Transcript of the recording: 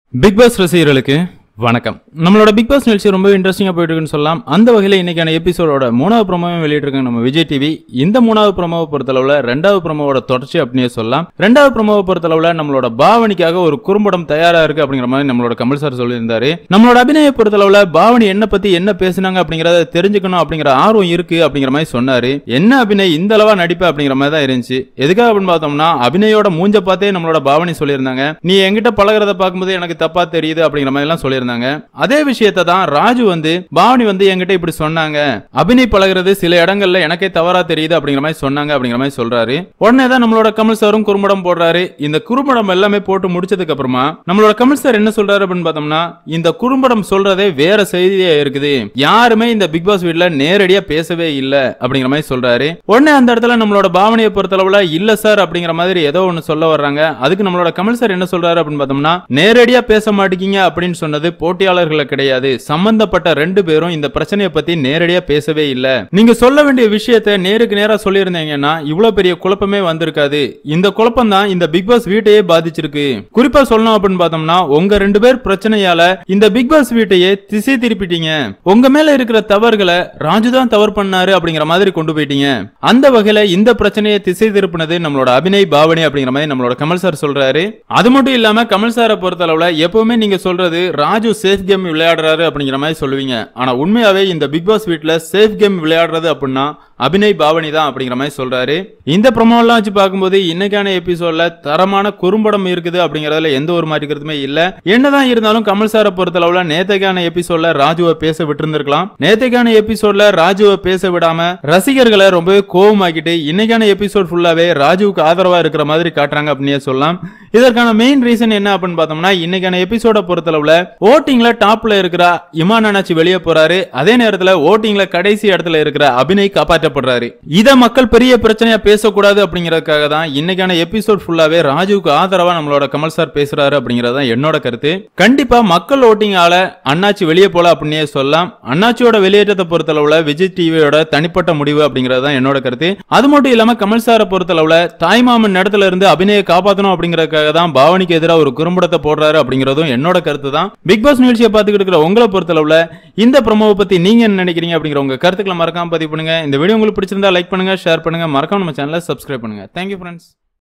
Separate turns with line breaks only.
big pass ரசிகர்களுக்கு வணக்கம் நம்மளோட பிக் பாஸ் நிகழ்ச்சி ரொம்ப இன்ட்ரெஸ்டிங்காக போயிட்டு இருக்குன்னு சொல்லலாம் அந்த வகையில் இன்னைக்கான எபிசோடோட மூணாவது ப்ரோமோவும் வெளியிட்டிருக்காங்க நம்ம விஜய் டிவி இந்த மூணாவது ப்ரோமோவை பொறுத்தளவுல ரெண்டாவது ப்ரோமோவோட தொடர்ச்சி அப்படின்னே சொல்லலாம் ரெண்டாவது ப்ரோமோவை பொறுத்தளவுல நம்மளோட பாவனிக்காக ஒரு குறும்படம் தயாரா இருக்கு அப்படிங்கிற மாதிரி நம்மளோட கமல் சார் சொல்லியிருந்தாரு நம்மளோட அபிநய பொறுத்தளவுல பாவனி என்ன பத்தி என்ன பேசுனாங்க அப்படிங்கறத தெரிஞ்சுக்கணும் அப்படிங்கிற ஆர்வம் இருக்கு அப்படிங்கிற மாதிரி சொன்னாரு என்ன அபிநய் இந்த அளவா நடிப்பு அப்படிங்கிற மாதிரி தான் இருந்துச்சு எதுக்காக அப்படின்னு பார்த்தோம்னா அபிநயோட மூஞ்ச பார்த்தே நம்மளோட பாவனி சொல்லியிருந்தாங்க நீ என்கிட்ட பழகுறத பார்க்கும்போது எனக்கு தப்பா தெரியுது அப்படிங்கிற மாதிரி எல்லாம் சொல்லியிருந்தாங்க அதே விஷயத்தை தான் ராஜு வந்து பாவனி வந்து என்கிட்ட இப்படி சொன்னாங்க அபிநய் பழகுறது சில இடங்கள்ல எனக்கே தவறா தெரியுது அப்படிங்கிற மாதிரி சொன்னாங்க அப்படிங்கிற மாதிரி சொல்றாரு உடனே தான் நம்மளோட கமல் சாரும் குறும்படம் போடுறாரு இந்த குறும்படம் எல்லாமே போட்டு முடிச்சதுக்கு அப்புறமா நம்மளோட கமல் சார் என்ன சொல்றாரு அப்படின்னு பார்த்தோம்னா இந்த குறும்படம் சொல்றதே வேற செய்தியா இருக்குது யாருமே இந்த பிக் பாஸ் வீட்ல நேரடியா பேசவே இல்ல அப்படிங்கிற மாதிரி சொல்றாரு உடனே அந்த இடத்துல நம்மளோட பாவனையை பொறுத்தளவுல இல்ல சார் அப்படிங்கிற மாதிரி ஏதோ ஒண்ணு சொல்ல வர்றாங்க அதுக்கு நம்மளோட கமல் சார் என்ன சொல்றாரு அப்படின்னு பார்த்தோம்னா நேரடியா பேச மாட்டீங்க அப்படின்னு சொன்னது போட்டியாளர்களை கிடையாது சம்பந்தப்பட்ட ரெண்டு பேரும் இந்த பிரச்சனையை பத்தி நேரடியா பேசவே இல்ல நீங்க சொல்ல வேண்டிய விஷயத்தை நேருக்கு நேரா சொல்லியிருந்தீங்கன்னா இவ்வளவு பெரிய குழப்பமே வந்திருக்காது இந்த குழப்பம் தான் இந்த பிக் பாஸ் வீட்டையே பாதிச்சிருக்கு குறிப்பா சொல்லணும் அப்படின்னு பார்த்தோம்னா உங்க ரெண்டு பேர் பிரச்சனையால இந்த பிக் பாஸ் வீட்டையே திசை திருப்பிட்டீங்க உங்க மேல இருக்கிற தவறுகளை ராஜு தான் தவறு பண்ணாரு அப்படிங்கிற மாதிரி கொண்டு போயிட்டீங்க அந்த வகையில இந்த பிரச்சனையை திசை திருப்பினது நம்மளோட அபிநய் பாவனி அப்படிங்கிற மாதிரி நம்மளோட கமல் சார் சொல்றாரு அது மட்டும் இல்லாம கமல் சாரை பொறுத்தளவுல எப்பவுமே நீங்க சொல்றது ராஜு சேஃப் கேம் விளையாடுறாரு அப்படிங்கிற மாதிரி சொல்லுவீங்க ஆனா உண்மையாவே இந்த பிக் பாஸ் வீட்ல சேஃப் கேம் விளையாடுறது அப்படின்னா அபிநய் பாவனி தான் அப்படிங்கிற மாதிரி சொல்றாரு இந்த ப்ரொமோலாம் வச்சு பார்க்கும்போது இன்னைக்கான எபிசோட்ல தரமான குறும்படம் இருக்குது அப்படிங்கறதுல எந்த ஒரு மாற்று கருத்துமே இல்ல என்னதான் இருந்தாலும் கமல் சாரை பொறுத்தளவுல நேத்தைக்கான எபிசோட்ல ராஜுவை பேச விட்டுருந்திருக்கலாம் நேத்தைக்கான எபிசோட்ல ராஜுவை பேச விடாம ரசிகர்களை ரொம்பவே கோவமாக்கிட்டு இன்னைக்கான எபிசோட் ஃபுல்லாவே ராஜுவுக்கு ஆதரவா இருக்கிற மாதிரி காட்டுறாங்க அப்படின்னே சொல்லலாம் இதற்கான மெயின் ரீசன் என்ன அப்படின்னு பார்த்தோம்னா இன்னைக்கான எபிசோட பொறுத்தளவுல ஓட்டிங்ல டாப்ல இருக்கிற இமான் அண்ணாச்சி வெளியே போறாரு அதே நேரத்துல ஓட்டிங்ல கடைசி இடத்துல இருக்கிற அபிநய் காப்பாற்றப்படுறாரு இத மக்கள் பெரிய பிரச்சனையா பேசக்கூடாது அப்படிங்கறதுக்காக தான் இன்னைக்கான எபிசோட் ஃபுல்லாவே ராஜுவுக்கு ஆதரவா நம்மளோட கமல் சார் பேசுறாரு அப்படிங்கறது தான் என்னோட கருத்து கண்டிப்பா மக்கள் ஓட்டிங்கால அண்ணாச்சி வெளியே போல அப்படின்னே சொல்லலாம் அண்ணாச்சியோட வெளியேற்றத்தை பொறுத்தளவுல விஜய் டிவியோட தனிப்பட்ட முடிவு அப்படிங்கறது தான் என்னோட கருத்து அது மட்டும் இல்லாம கமல் சாரை பொறுத்தளவுல தாய்மாமன் இடத்துல இருந்து அபிநயை காப்பாத்தணும் அப்படிங்கறதுக்காக தான் பாவனிக்கு எதிராக ஒரு குறும்படத்தை போடுறாரு அப்படிங்கறதும் என்னோட கருத்து தான் பிக் பாஸ் நிகழ்ச்சியை பார்த்துக்கிட்டு இருக்கிற உங்களை பொறுத்தளவுல இந்த ப்ரோமோவை பத்தி நீங்க என்ன நினைக்கிறீங்க அப்படிங்கிற உங்க கருத்துக்களை மறக்காம பதிவு பண்ணுங்க இந்த வீடியோ உங்களுக்கு பிடிச்சிருந்தா லைக் பண்ணுங்க ஷேர் பண்ணுங்க மறக்காம நம்ம சேனலை சப்ஸ்கிரைப் பண்ணுங்க தேங்க்யூ ஃப்ரெண்ட்ஸ்